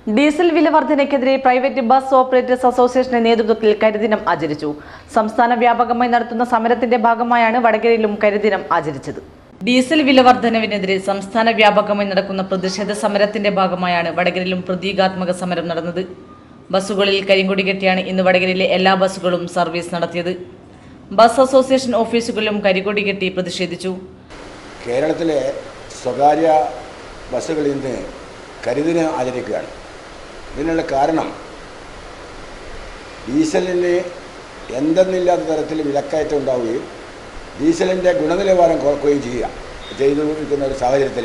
diesel വില വർധനയ്ക്കെതിരെ private bus operators അസോസിയേഷന്റെ നേതൃത്വത്തിൽ കരിദിനം ആചരിച്ചു സംസ്ഥാന വ്യാപകമായി നടത്തുന്ന സമരത്തിന്റെ ഭാഗമായാണ് വടകരയിലും കരിദിനം ആചരിച്ചത് ഡീസൽ വില വർധനവിനെതിരെ സംസ്ഥാന വ്യാപകമായി നടക്കുന്ന പ്രതിഷേധ സമരത്തിന്റെ ഭാഗമായാണ് വടകരയിലും പ്രതീകാത്മക സമരം നടന്നത് ബസ്സുകളിൽ കരിങ്കൊടി കെട്ടിയാണ് ഇന്ന് വടകരയിലെ എല്ലാ ബസ്സുകളും സർവീസ് നടത്തിയത് ബസ് അസോസിയേഷൻ ഓഫീസുകളിലും കരികൊടി കെട്ടി പ്രതിഷേധിച്ചു കേരളത്തിലെ സ്വകാര്യ ബസ്സുകൾ ഇന്ന് കരിദിനം ആചരിക്കുകയാണ് ഇതിനുള്ള കാരണം ഡീസലിന് എന്തെന്നില്ലാത്ത തരത്തിൽ വിലക്കയറ്റം ഉണ്ടാവുകയും ഡീസലിൻ്റെ ഗുണനിലവാരം കുറക്കുകയും ചെയ്യുക ചെയ്തു നിൽക്കുന്ന ഒരു സാഹചര്യത്തിൽ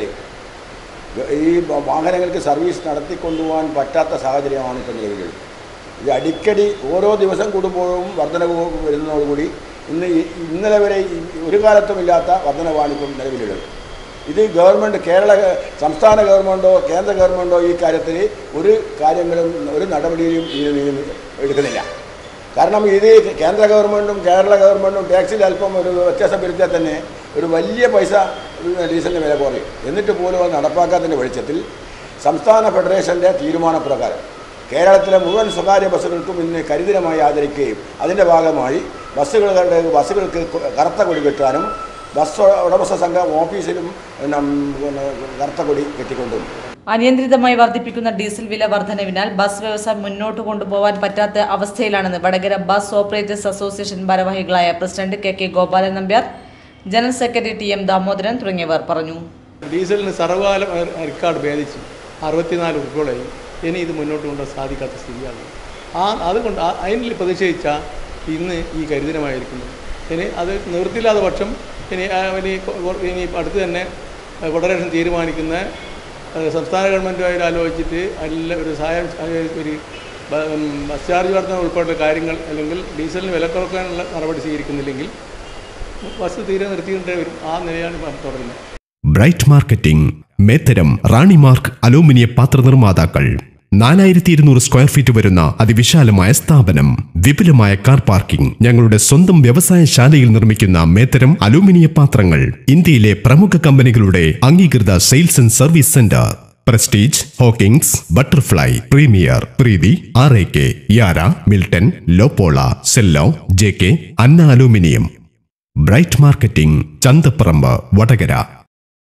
ഈ വാഹനങ്ങൾക്ക് സർവീസ് നടത്തിക്കൊണ്ടുപോകാൻ പറ്റാത്ത സാഹചര്യമാണ് ഇപ്പോൾ നിലവിലുള്ളത് ഇത് അടിക്കടി ഓരോ ദിവസം കൂടുമ്പോഴും വർധനവ് വരുന്നതോടുകൂടി ഇന്ന് ഈ- ഇന്നലെ വരെ ഈ ഒരു കാലത്തുമില്ലാത്ത വർധനവാണ് ഇപ്പം നിലവിലുള്ളത് ഇത് ഗവൺമെൻറ് കേരള സംസ്ഥാന ഗവൺമെൻറ്റോ കേന്ദ്ര ഗവൺമെൻറ്റോ ഈ കാര്യത്തിൽ ഒരു കാര്യങ്ങളും ഒരു നടപടിയും ഇതിന് എടുക്കുന്നില്ല കാരണം ഇത് കേന്ദ്ര ഗവൺമെൻറ്റും കേരള ഗവൺമെൻറ്റും ടാക്സിൽ അല്പം ഒരു വ്യത്യാസം വരുത്തിയാൽ തന്നെ ഒരു വലിയ പൈസ ഡീസലിൻ്റെ വില കുറയും എന്നിട്ട് പോലും അത് നടപ്പാക്കാത്തതിൻ്റെ വെളിച്ചത്തിൽ സംസ്ഥാന ഫെഡറേഷൻ്റെ തീരുമാനപ്രകാരം കേരളത്തിലെ മുഴുവൻ സ്വകാര്യ ബസ്സുകൾക്കും ഇന്ന് കരിദിനമായി ആചരിക്കുകയും അതിൻ്റെ ഭാഗമായി ബസ്സുകളുടെ ബസ്സുകൾക്ക് കറുത്ത കൊടി കെട്ടാനും ബസ് ഉടമസ്ഥ സംഘം ഓഫീസിലും പിന്നെ, പിന്നെ കറുത്ത കൊടി കെട്ടിക്കൊണ്ടും അനിയന്ത്രിതമായി വർദ്ധിപ്പിക്കുന്ന ഡീസൽ വില വർധനവിനാൽ ബസ് വ്യവസായം മുന്നോട്ട് കൊണ്ടുപോകാൻ പറ്റാത്ത അവസ്ഥയിലാണെന്ന് വടകര ബസ് ഓപ്പറേറ്റേഴ്സ് അസോസിയേഷൻ ഭാരവാഹികളായ president K K Gopalan Nambiar general secretary T M Damodaran തുടങ്ങിയവർ പറഞ്ഞു ഡീസലിന് സർവകാല റിക്കാർഡ് ഭേദിച്ച് അറുപത്തിനാല് ഉറുപ്പുകളായി ഇനി ഇത് മുന്നോട്ട് കൊണ്ടുപോകാൻ സാധിക്കാത്ത സ്ഥിതിയാണ് ആ അതുകൊണ്ട് ആ- അതിൽ പ്രതിഷേധിച്ച ഇന്ന് ഈ കരുദിനമായിരിക്കുന്നു ഇനി അത് നിവൃത്തിയില്ലാത്ത പക്ഷം ഇനി ആ ഇനി കൊ- കൊ- ഇനി അടുത്ത് തന്നെ ഫെഡറേഷൻ തീരുമാനിക്കുന്ന അത് സംസ്ഥാന ഗവൺമെൻറ്റുമായി ആലോചിച്ചിട്ട് അല്ല ഒരു സഹായം ഒരു ബ- ഉം, ബസ് ചാർജ് വർധന ഉൾപ്പെടെയുള്ള കാര്യങ്ങൾ അല്ലെങ്കിൽ ഡീസലിന് വില കുറക്കാനുള്ള നടപടി സ്വീകരിക്കുന്നില്ലെങ്കിൽ ബസ് തീരെ നിർത്തിയിട്ടേ വരും ആ നിലയാണ് ഇപ്പം തുടരുന്നത് ബ്രൈറ്റ് മാർക്കറ്റിംഗ് മേത്തരം റാണിമാർക്ക് അലൂമിനിയ പാത്ര നിർമ്മാതാക്കൾ നാലായിരത്തി ഇരുന്നൂറ് സ്ക്വയർ ഫീറ്റ് വരുന്ന അതിവിശാലമായ സ്ഥാപനം വിപുലമായ കാർ പാർക്കിംഗ് ഞങ്ങളുടെ സ്വന്തം വ്യവസായശാലയിൽ നിർമ്മിക്കുന്ന മേത്തരം അലൂമിനിയ പാത്രങ്ങൾ ഇന്ത്യയിലെ പ്രമുഖ കമ്പനികളുടെ അംഗീകൃത sales and service centre Prestige Hawkins Butterfly Premier Preethi R A K Yara Milton Lopola Cello J K Anna aluminium Bright Marketing Chanthapparambu Vadakara